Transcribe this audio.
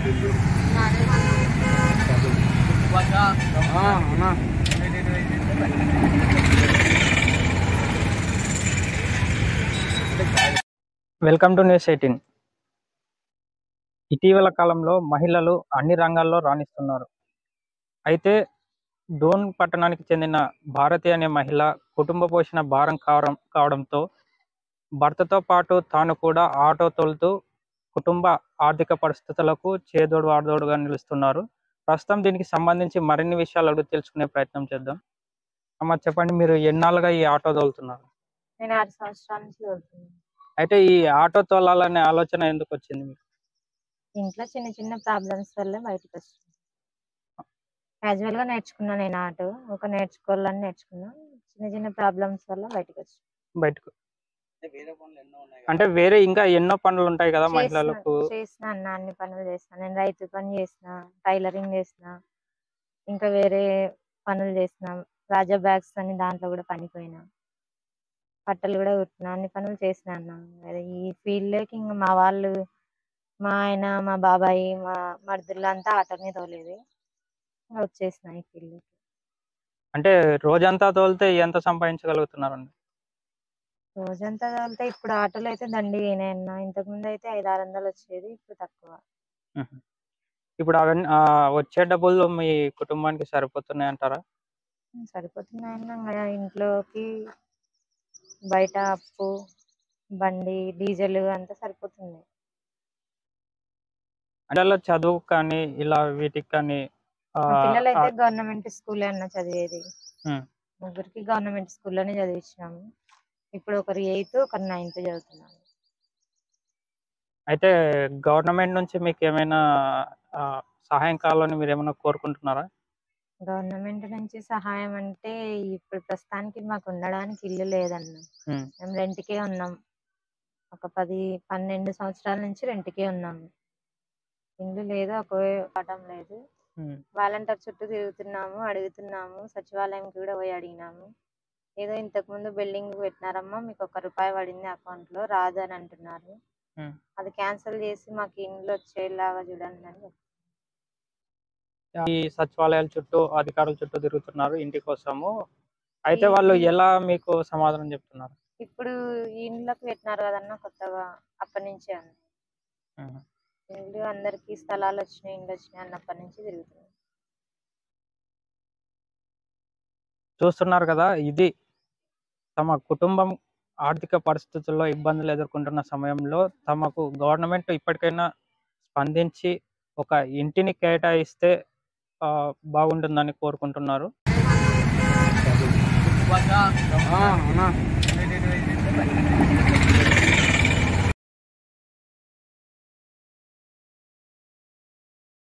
Welcome to news eighteen ఇటీవల కాలంలో మహిళలు అన్ని రంగాల్లో రాణిస్తున్నారు అయితే డోన్ పట్టణానికి చెందిన భారతి అనే మహిళ కుటుంబ పోషణ భారం కావడం కావడంతో భర్తతో పాటు తాను కూడా ఆటో తోలుతూ కుటుంబ ఆర్థిక పరిస్థితులకు చేదోడు ఆడదోడుగా నిలుస్తున్నారు ప్రస్తుతం దీనికి సంబంధించి మరిన్ని విషయాలు అడుగు తెలుసుకునే ప్రయత్నం చేద్దాం అమ్మ చెప్పండి మీరు ఎన్నాళ్ళుగా ఈ ఆటో తోలుతున్నారు నేను ఆరు సంవత్సరాల నుంచి వెళ్తున్నాను అయితే ఈ ఆటో తోలాలనే ఆలోచన ఎందుకు వచ్చింది మీకు ఇంట్లో చిన్న చిన్న ప్రాబ్లమ్స్ వల్ల బయటకు వచ్చింది క్యాజువల్ గా నేర్చుకున్నా నేను ఆటో ఒక నేర్చుకోవాలని నేర్చుకున్నా చిన్న చిన్న ప్రాబ్లమ్స్ వల్ల బయటకు వచ్చి బయటకు అంటే వేరే ఇంకా ఎన్నో పనులు ఉంటాయి కదా మహిళలకు చేసిన అన్న అన్ని పనులు చేసిన నేను రైతు పని చేసిన టైలరింగ్ చేసిన ఇంకా వేరే పనులు చేసిన రాజా బ్యాగ్స్ అని దాంట్లో కూడా పనిపోయినా బట్టలు కూడా కుట్టిన అన్ని పనులు చేసిన అన్న మరి ఈ ఫీల్డ్ లోకి ఇంకా మా వాళ్ళు మా ఆయన మా బాబాయ్ మా మరుదులు అంతా ఆటోనే తోలేది ఇంకా వచ్చేసిన ఈ ఫీల్డ్ అంటే రోజంతా తోలితే ఎంత సంపాదించగలుగుతున్నారండి రోజంతా తోలితే ఇప్పుడు ఆటోలు అయితే దండి అన్న ఇంతకు ముందు అయితే ఐదు ఆరు వందలు వచ్చేది ఇప్పుడు తక్కువ ఇప్పుడు అవన్నీ ఆ, వచ్చే డబ్బులు మీ కుటుంబానికి సరిపోతున్నాయి అంటారా సరిపోతున్నాయన్న ఇంకా ఇంట్లోకి బయట అప్పు బండి డీజిల్ అంతా సరిపోతుంది అంటే అలా చదువు కానీ ఇలా వీటికి కానీ ఆ, మా పిల్లలు అయితే ఆ, గవర్నమెంట్ స్కూల్ అన్న చదివేది ఉమ్. ముగ్గురికి గవర్నమెంట్ స్కూల్లోనే చదివించినాము ఇప్పుడు ఒకరు ఎయిత్ ఒకరు నైన్త్ చదువుతున్నారు అయితే గవర్నమెంట్ నుంచి మీకు ఏమైనా ఆ, సహాయం కావాలని మీరు ఏమైనా కోరుకుంటున్నారా గవర్నమెంట్ నుంచి సహాయం అంటే ఇప్పుడు ప్రస్తుతానికి మాకు ఉండడానికి ఇల్లు లేదన్న ఉమ్. మేము రెంట్కే ఉన్నాం ఒక పది పన్నెండు సంవత్సరాల నుంచి రెంట్కే ఉన్నాము ఇల్లు లేదు ఒక పటం లేదు ఉమ్. వాలంటీర్ చుట్టూ తిరుగుతున్నాము అడుగుతున్నాము సచివాలయంకి కూడా పోయి అడిగినాము ఏదో ఇంతకు ముందు బిల్డింగ్ పెట్టినారమ్మా మీకు ఒక రూపాయి పడింది అకౌంట్ లో రాదు అని అంటున్నారు ఉమ్. అది క్యాన్సిల్ చేసి మాకు ఇండ్లు వచ్చేలాగా చూడండి అని చెప్తున్నారు. ఈ సచివాలయాల చుట్టూ అధికారుల చుట్టూ తిరుగుతున్నారు ఇంటి కోసము అయితే వాళ్ళు ఎలా మీకు సమాధానం చెప్తున్నారు ఇప్పుడు ఈ ఇండ్లకు పెట్టినారు కదన్నా కొత్తగా అప్పటి నుంచే ఉంది ఉమ్. ఇండ్లు అందరికి స్థలాలు వచ్చినాయి ఇండ్లు వచ్చినాయి అన్నప్పటి నుంచి తిరుగుతున్నాం చూస్తున్నారు కదా ఇది తమ కుటుంబం ఆర్థిక పరిస్థితుల్లో ఇబ్బందులు ఎదుర్కొంటున్న సమయంలో తమకు గవర్నమెంట్ ఇప్పటికైనా స్పందించి ఒక ఇంటిని కేటాయిస్తే ఆ, బాగుంటుందని కోరుకుంటున్నారు ఆ, అవునా?